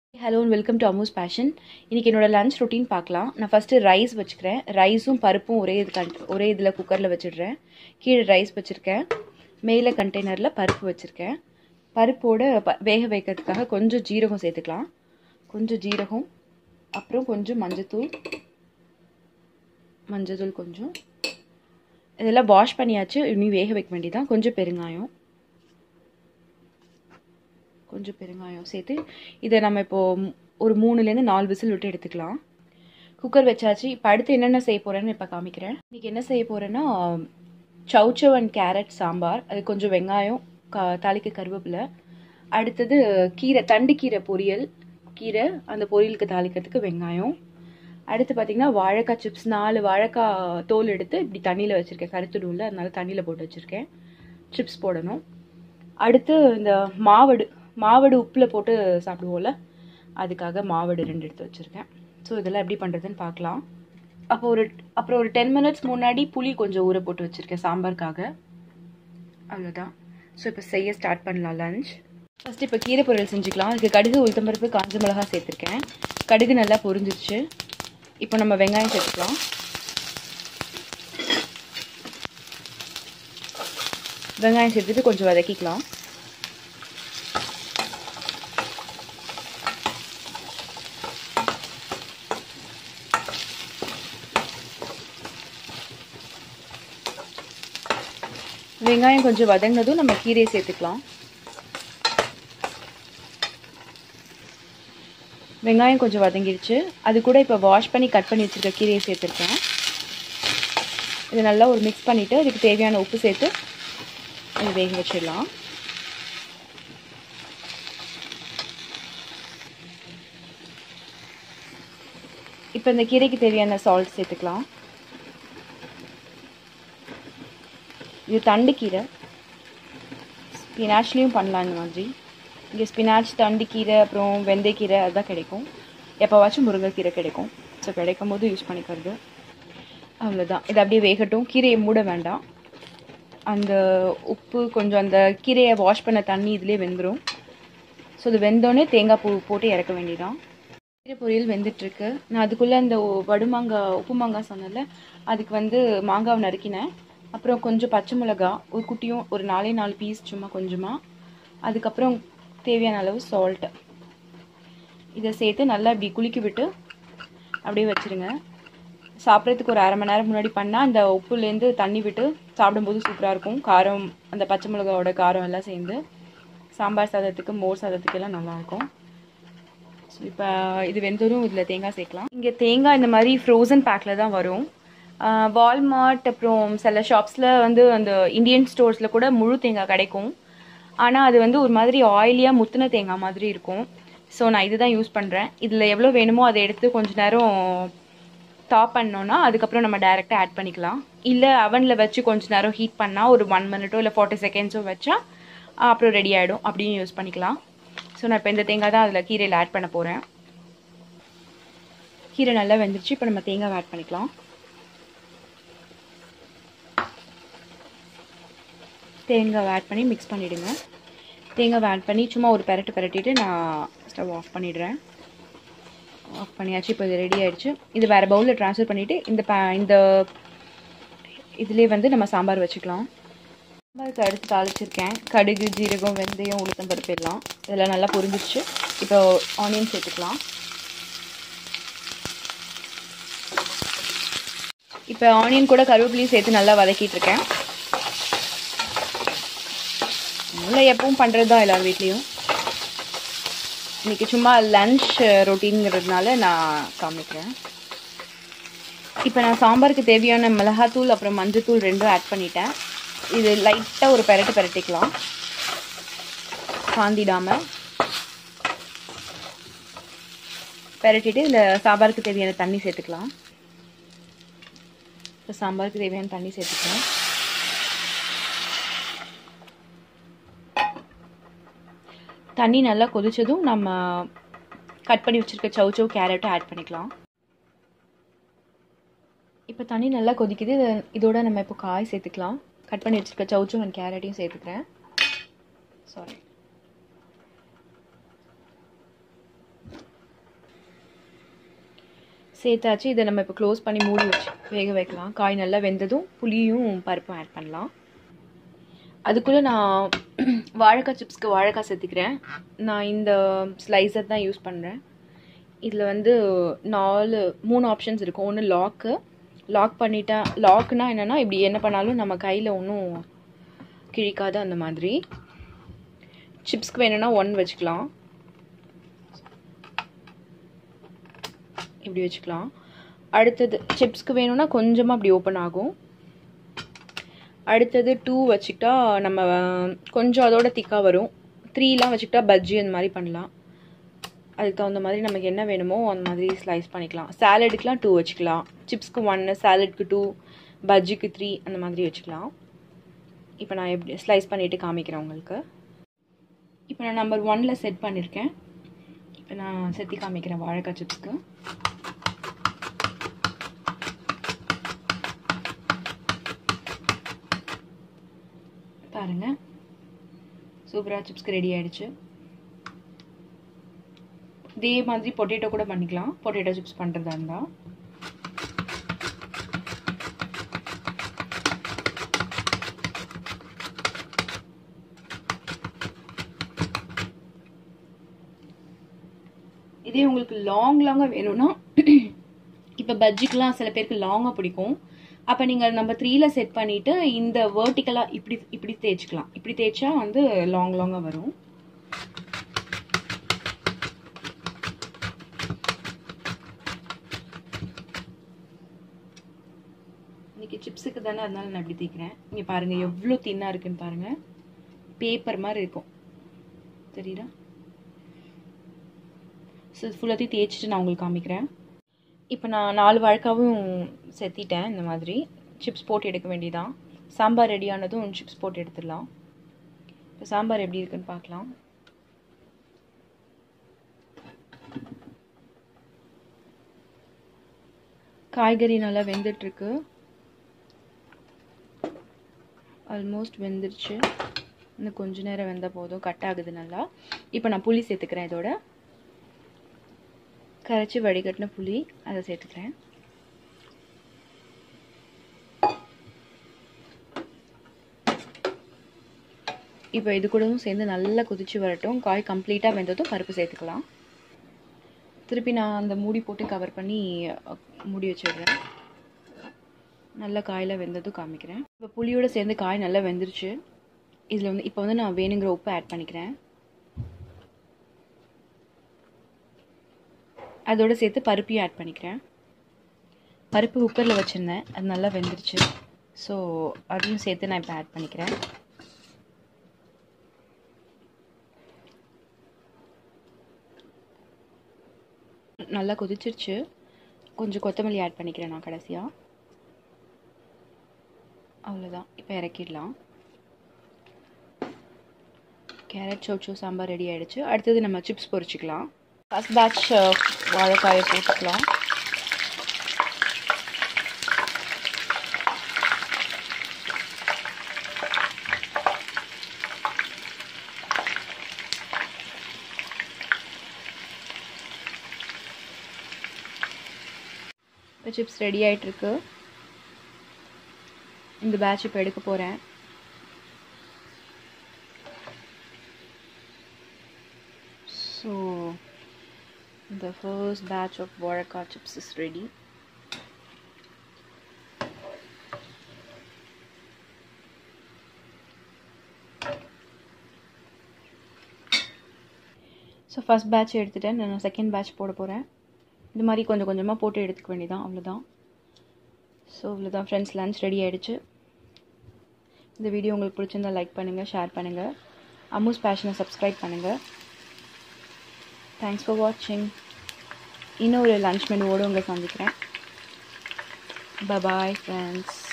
Hello and welcome to Ammu's passion இன்றைக்கி என்னோட lunch routine பார்க்கலாம் நான் ஃபஸ்ட்டு ரைஸ் வச்சுக்கிறேன் ரைஸும் பருப்பும் ஒரே இது கண்ட் ஒரே இதில் குக்கரில் வச்சிடுறேன் கீழே ரைஸ் வச்சுருக்கேன் மேலே கண்டெய்னரில் பருப்பு வச்சுருக்கேன் பருப்போட ப வேக வைக்கிறதுக்காக கொஞ்சம் ஜீரகம் சேர்த்துக்கலாம் கொஞ்சம் ஜீரகம் அப்புறம் கொஞ்சம் மஞ்சத்தூள் மஞ்சத்தூள் கொஞ்சம் இதெல்லாம் வாஷ் பண்ணியாச்சு இனி வேக வைக்க வேண்டியதான் கொஞ்சம் பெருங்காயம் கொஞ்சம் பெருங்காயம் சேர்த்து இதை நம்ம இப்போது ஒரு மூணுலேருந்து நாலு விசில் விட்டு எடுத்துக்கலாம் குக்கர் வச்சாச்சு இப்போ அடுத்து என்னென்ன செய்ய போகிறேன்னு இப்போ காமிக்கிறேன் இன்றைக்கி என்ன செய்ய போகிறேன்னா சவுச்சவ் அண்ட் கேரட் சாம்பார் அது கொஞ்சம் வெங்காயம் கா தாளிக்க கருவேப்பிலை அடுத்தது கீரை தண்டு கீரை பொரியல் கீரை அந்த பொரியலுக்கு தாளிக்கிறதுக்கு வெங்காயம் அடுத்து பார்த்திங்கன்னா வாழைக்காய் சிப்ஸ் நாலு வாழைக்காய் தோல் எடுத்து இப்படி தண்ணியில் வச்சுருக்கேன் கருத்துடூவில் அதனால தண்ணியில் போட்டு வச்சுருக்கேன் சிப்ஸ் போடணும் அடுத்து இந்த மாவடு மாவடு உப்பில் போட்டு சாப்பிடுவோம்ல அதுக்காக மாவடு ரெண்டு எடுத்து வச்சுருக்கேன் ஸோ இதெல்லாம் எப்படி பண்ணுறதுன்னு பார்க்கலாம் அப்போ ஒரு அப்புறம் ஒரு டென் மினிட்ஸ் முன்னாடி புளி கொஞ்சம் ஊற போட்டு வச்சுருக்கேன் சாம்பாருக்காக அவ்வளோதான் ஸோ இப்போ செய்ய ஸ்டார்ட் பண்ணலாம் லஞ்ச் ஃபஸ்ட்டு இப்போ கீரை பொரியல் செஞ்சுக்கலாம் அதுக்கு கடுகு உளுத்தம்பருப்பு காஞ்ச மிளகா சேர்த்துருக்கேன் கடுகு நல்லா பொரிஞ்சிருச்சு இப்போ நம்ம வெங்காயம் சேர்த்துக்கலாம் வெங்காயம் சேர்த்துட்டு கொஞ்சம் வதக்கிக்கலாம் வெங்காயம் கொஞ்சம் வதங்கினதும் நம்ம கீரையை சேர்த்துக்கலாம் வெங்காயம் கொஞ்சம் வதங்கிடுச்சு அது கூட இப்போ வாஷ் பண்ணி கட் பண்ணி வச்சுருக்க கீரையை சேர்த்துருக்கேன் இது நல்லா ஒரு மிக்ஸ் பண்ணிவிட்டு அதுக்கு தேவையான உப்பு சேர்த்து இது வேக வச்சிடலாம் இப்போ இந்த கீரைக்கு தேவையான சால்ட் சேர்த்துக்கலாம் இது தண்டு கீரை ஸ்பினாச்லேயும் பண்ணலாம் இந்த மாதிரி இங்கே ஸ்பினாச் தண்டு கீரை அப்புறம் வெந்தயக்கீரை அதுதான் கிடைக்கும் எப்போவாச்சும் முருங்கைக்கீரை கிடைக்கும் ஸோ கிடைக்கும் போது யூஸ் பண்ணிக்கிறது அவ்வளோதான் இது அப்படியே வேகட்டும் கீரையை மூட வேண்டாம் அந்த உப்பு கொஞ்சம் அந்த கீரையை வாஷ் பண்ண தண்ணி இதிலே வெந்துடும் ஸோ இது வெந்தோடனே தேங்காய் பூ போட்டு இறக்க வேண்டியதான் கீரை பொரியல் வெந்துட்டுருக்கு நான் அதுக்குள்ளே அந்த வடுமாங்காய் உப்பு மாங்காய் சொன்னல அதுக்கு வந்து மாங்காவை நறுக்கினேன் அப்புறம் கொஞ்சம் பச்சை மிளகா ஒரு குட்டியும் ஒரு நாலே நாலு பீஸ் சும்மா கொஞ்சமாக அதுக்கப்புறம் தேவையான அளவு சால்ட்டு இதை சேர்த்து நல்லா இப்படி குலுக்கி விட்டு அப்படியே வச்சுருங்க சாப்பிட்றதுக்கு ஒரு அரை மணி நேரம் முன்னாடி பண்ணால் அந்த உப்புலேருந்து தண்ணி விட்டு சாப்பிடும்போது சூப்பராக இருக்கும் காரம் அந்த பச்சை மிளகாவோட காரம் எல்லாம் சேர்ந்து சாம்பார் சாதத்துக்கு மோர் சாதத்துக்கு எல்லாம் நல்லாயிருக்கும் ஸோ இப்போ இது வெந்ததும் இதில் தேங்காய் சேர்க்கலாம் இங்கே தேங்காய் இந்த மாதிரி ஃப்ரோசன் பேக்கில் தான் வரும் வால்மார்ட் அப்புறம் சில ஷாப்ஸில் வந்து அந்த இந்தியன் ஸ்டோர்ஸில் கூட முழு தேங்காய் கிடைக்கும் ஆனால் அது வந்து ஒரு மாதிரி ஆயிலியாக முத்தின தேங்காய் மாதிரி இருக்கும் ஸோ நான் இதுதான் யூஸ் பண்ணுறேன் இதில் எவ்வளோ வேணுமோ அதை எடுத்து கொஞ்ச நேரம் டாப் பண்ணோன்னா அதுக்கப்புறம் நம்ம டேரெக்டாக ஆட் பண்ணிக்கலாம் இல்லை அவனில் வச்சு கொஞ்ச நேரம் ஹீட் பண்ணால் ஒரு ஒன் மினிட்டோ இல்லை ஃபார்ட்டி செகண்ட்ஸோ வச்சா அப்புறம் ரெடி ஆகிடும் அப்படியும் யூஸ் பண்ணிக்கலாம் ஸோ நான் இப்போ இந்த தேங்காய் தான் அதில் கீரையில் ஆட் பண்ண போகிறேன் கீரை நல்லா வெந்துருச்சு இப்போ நம்ம தேங்காய் ஆட் பண்ணிக்கலாம் தேங்காய் ஆட் பண்ணி மிக்ஸ் பண்ணிவிடுங்க தேங்காவை ஆட் பண்ணி சும்மா ஒரு பெரட்டு பெரட்டிட்டு நான் ஸ்டவ் ஆஃப் பண்ணிடுறேன் ஆஃப் பண்ணியாச்சு இப்போ இது ரெடி ஆகிடுச்சு இது வேறு பவுலில் ட்ரான்ஸ்ஃபர் பண்ணிவிட்டு இந்த பே இந்த இதுலேயே வந்து நம்ம சாம்பார் வச்சுக்கலாம் சாம்பாருக்கு அடுத்து தாளிச்சிருக்கேன் கடுகு ஜீரகம் வெந்தயம் உளுத்தம்பருப்பு எல்லாம் இதெல்லாம் நல்லா பொரிஞ்சிச்சு இப்போ ஆனியன் சேர்த்துக்கலாம் இப்போ ஆனியன் கூட கருவேப்பிலையும் சேர்த்து நல்லா வதக்கிட்டு இருக்கேன் இல்லை எப்பவும் பண்ணுறது தான் எல்லார் வீட்லேயும் இன்றைக்கி சும்மா லன்ச் ரொட்டீனுங்கிறதுனால நான் காமிக்கிறேன் இப்போ நான் சாம்பாருக்கு தேவையான மிளகாத்தூள் அப்புறம் மஞ்சத்தூள் ரெண்டும் ஆட் பண்ணிட்டேன் இது லைட்டாக ஒரு பெரட்டு பெரட்டிக்கலாம் காந்திடாமல் பெரட்டிட்டு இதில் சாம்பாருக்கு தேவையான தண்ணி சேர்த்துக்கலாம் இப்போ சாம்பாருக்கு தேவையான தண்ணி சேர்த்துக்கலாம் தண்ணி நல்லா கொதிச்சதும் நம்ம கட் பண்ணி வச்சுருக்க சவுச்சவ் கேரட்டும் ஆட் பண்ணிக்கலாம் இப்போ தண்ணி நல்லா கொதிக்குது இதோட நம்ம இப்போ காய் சேர்த்துக்கலாம் கட் பண்ணி வச்சுருக்க சவுச்சவ் அண்ட் கேரட்டையும் சேர்த்துக்கிறேன் சாரி சேர்த்தாச்சு இதை நம்ம இப்போ க்ளோஸ் பண்ணி மூடி வச்சு வேக வைக்கலாம் காய் நல்லா வெந்ததும் புளியும் பருப்பும் ஆட் பண்ணலாம் அதுக்குள்ளே நான் வாழைக்காய் சிப்ஸ்க்கு வாழைக்காய் சேர்த்துக்கிறேன் நான் இந்த ஸ்லைசர் தான் யூஸ் பண்ணுறேன் இதில் வந்து நாலு மூணு ஆப்ஷன்ஸ் இருக்கும் ஒன்று லாக்கு லாக் பண்ணிட்டேன் லாக்னா என்னென்னா இப்படி என்ன பண்ணாலும் நம்ம கையில் ஒன்றும் கிழிக்காது அந்த மாதிரி சிப்ஸ்க்கு வேணும்னா ஒன் வச்சுக்கலாம் இப்படி வச்சுக்கலாம் அடுத்தது சிப்ஸ்க்கு வேணும்னா கொஞ்சமாக அப்படி ஓப்பன் ஆகும் அடுத்தது டூ வச்சுக்கிட்டா நம்ம கொஞ்சம் அதோட திக்காக வரும் த்ரீலாம் வச்சுக்கிட்டா பஜ்ஜி அந்த மாதிரி பண்ணலாம் அதுக்கு தகுந்த மாதிரி நமக்கு என்ன வேணுமோ அந்த மாதிரி ஸ்லைஸ் பண்ணிக்கலாம் சாலடுக்குலாம் டூ வச்சுக்கலாம் சிப்ஸ்க்கு ஒன்று சாலட்க்கு டூ பஜ்ஜிக்கு த்ரீ அந்த மாதிரி வச்சுக்கலாம் இப்போ நான் எப்படி ஸ்லைஸ் பண்ணிவிட்டு காமிக்கிறேன் உங்களுக்கு இப்போ நான் நம்பர் ஒனில் செட் பண்ணியிருக்கேன் இப்போ நான் செத்தி காமிக்கிறேன் வாழைக்காய் சிப்ஸ்க்கு பாருங்கள் சூப்பராக சிப்ஸ்க்கு ரெடி ஆகிடுச்சு இதே மாதிரி பொட்டேட்டோ கூட பண்ணிக்கலாம் பொட்டேட்டோ சிப்ஸ் பண்ணுறதா இருந்தால் இதே உங்களுக்கு லாங் லாங்காக வேணும்னா இப்போ பஜ்ஜிக்கெலாம் சில பேருக்கு லாங்காக பிடிக்கும் அப்போ நீங்கள் நம்ம த்ரீல செட் பண்ணிவிட்டு இந்த வேர்ட்டிக்கலாக இப்படி இப்படி தேய்ச்சிக்கலாம் இப்படி தேய்ச்சா வந்து லாங் லாங்காக வரும் இன்னைக்கு சிப்ஸுக்கு தானே அதனால நான் இப்படி தேய்க்கிறேன் இங்கே பாருங்கள் எவ்வளோ தின்னாக இருக்குன்னு பாருங்கள் பேப்பர் மாதிரி இருக்கும் தெரியுதா ஸோ ஃபுல்லாத்தையும் தேய்ச்சிட்டு நான் உங்களுக்கு காமிக்கிறேன் இப்போ நான் நாலு வழக்காவும் செத்திட்டேன் இந்த மாதிரி சிப்ஸ் போட்டு எடுக்க வேண்டியதான் சாம்பார் ரெடி ஆனதும் சிப்ஸ் போட்டு எடுத்துடலாம் இப்போ சாம்பார் எப்படி இருக்குன்னு பார்க்கலாம் காய்கறி நல்லா வெந்துட்டுருக்கு ஆல்மோஸ்ட் வெந்துருச்சு இன்னும் கொஞ்ச நேரம் வெந்த போதும் கட் ஆகுது நல்லா இப்போ நான் புளி சேர்த்துக்கிறேன் இதோட கரைச்சி வடிகட்டின புளி அதை சேர்த்துக்கிறேன் இப்போ இது கூடவும் சேர்ந்து நல்லா கொதிச்சு வரட்டும் காய் கம்ப்ளீட்டாக வெந்ததும் பருப்பு சேர்த்துக்கலாம் திருப்பி நான் அந்த மூடி போட்டு கவர் பண்ணி மூடி வச்சிடுறேன் நல்லா காயில் வெந்ததும் காமிக்கிறேன் இப்போ புளியோடு சேர்ந்து காய் நல்லா வெந்துருச்சு இதில் வந்து இப்போ வந்து நான் வேணுங்கிற உப்பு ஆட் பண்ணிக்கிறேன் அதோடு சேர்த்து பருப்பையும் ஆட் பண்ணிக்கிறேன் பருப்பு குக்கரில் வச்சுருந்தேன் அது நல்லா வெந்துருச்சு ஸோ அதையும் சேர்த்து நான் இப்போ ஆட் பண்ணிக்கிறேன் நல்லா கொதிச்சிருச்சு கொஞ்சம் கொத்தமல்லி ஆட் பண்ணிக்கிறேன் நான் கடைசியாக அவ்வளோதான் இப்போ இறக்கிடலாம் கேரட் சோச்சோ சாம்பார் ரெடி ஆகிடுச்சு அடுத்தது நம்ம சிப்ஸ் பொரிச்சிக்கலாம் ஃபஸ்ட் பேட்ச் வாழைக்காயை போட்டுக்கலாம் இப்போ சிப்ஸ் ரெடி ஆகிட்டுருக்கு இந்த பேட்ச் இப்போ எடுக்க போகிறேன் So the first batch of Waraka chips is ready. So first batch எடுத்துட்டேன் நான் செகண்ட் பேட்ச் போட போகிறேன் இது மாதிரி கொஞ்சம் கொஞ்சமாக போட்டு எடுத்துக்க வேண்டியதான் அவ்வளோதான் ஸோ இவ்வளோதான் ஃப்ரெண்ட்ஸ் லன்ச் ரெடி ஆகிடுச்சு இந்த வீடியோ உங்களுக்கு பிடிச்சிருந்தா லைக் பண்ணுங்கள் ஷேர் பண்ணுங்கள் அம்மூஸ் பேஷனை சப்ஸ்கிரைப் பண்ணுங்கள் தேங்க்ஸ் ஃபார் வாட்சிங் இன்னும் ஒரு லன்ச் மெனுவோடு உங்களை சந்திக்கிறேன் பபாய் ஃப்ரெண்ட்ஸ்